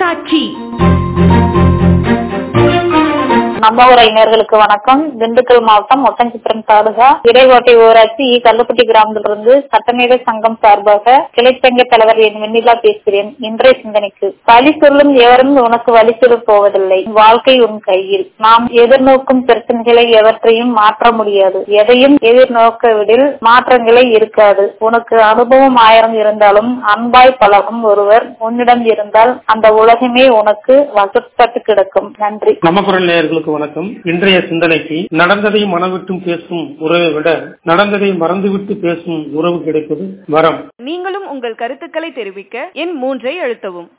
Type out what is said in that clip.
ஊராட்சி நம்ம உரையினர்களுக்கு வணக்கம் திண்டுக்கல் மாவட்டம் ஒட்டஞ்சித்திரம் தாலுகா இடைக்கோட்டை ஊராட்சி இ கல்லுப்பட்டி கிராமத்திலிருந்து சட்டமேதை சங்கம் சார்பாக கிளைச்சங்க தலைவர் என் வெண்ணிலா பேசுகிறேன் இன்றைய சிந்தனைக்கு வழி சொல்லும் எவரும் உனக்கு வழி சொல்ல போவதில்லை வாழ்க்கை உன் கையில் நாம் எதிர்நோக்கும் பிரச்சனைகளை எவற்றையும் மாற்ற முடியாது எதையும் எதிர்நோக்கவிடில் மாற்றங்களே இருக்காது உனக்கு அனுபவம் ஆயிரம் இருந்தாலும் அன்பாய் பழகும் ஒருவர் உன்னிடம் இருந்தால் அந்த உலகமே உனக்கு வசப்பட்டு கிடக்கும் நன்றி நம்ம குரல் நேயர்களுக்கு வணக்கம் இன்றைய சிந்தனைக்கு நடந்ததை மனவிட்டும் பேசும் உறவை விட நடந்ததை மறந்துவிட்டு பேசும் உறவு கிடைப்பது வரம் நீங்களும் உங்கள் கருத்துக்களை தெரிவிக்க எண் மூன்றை அழுத்தவும்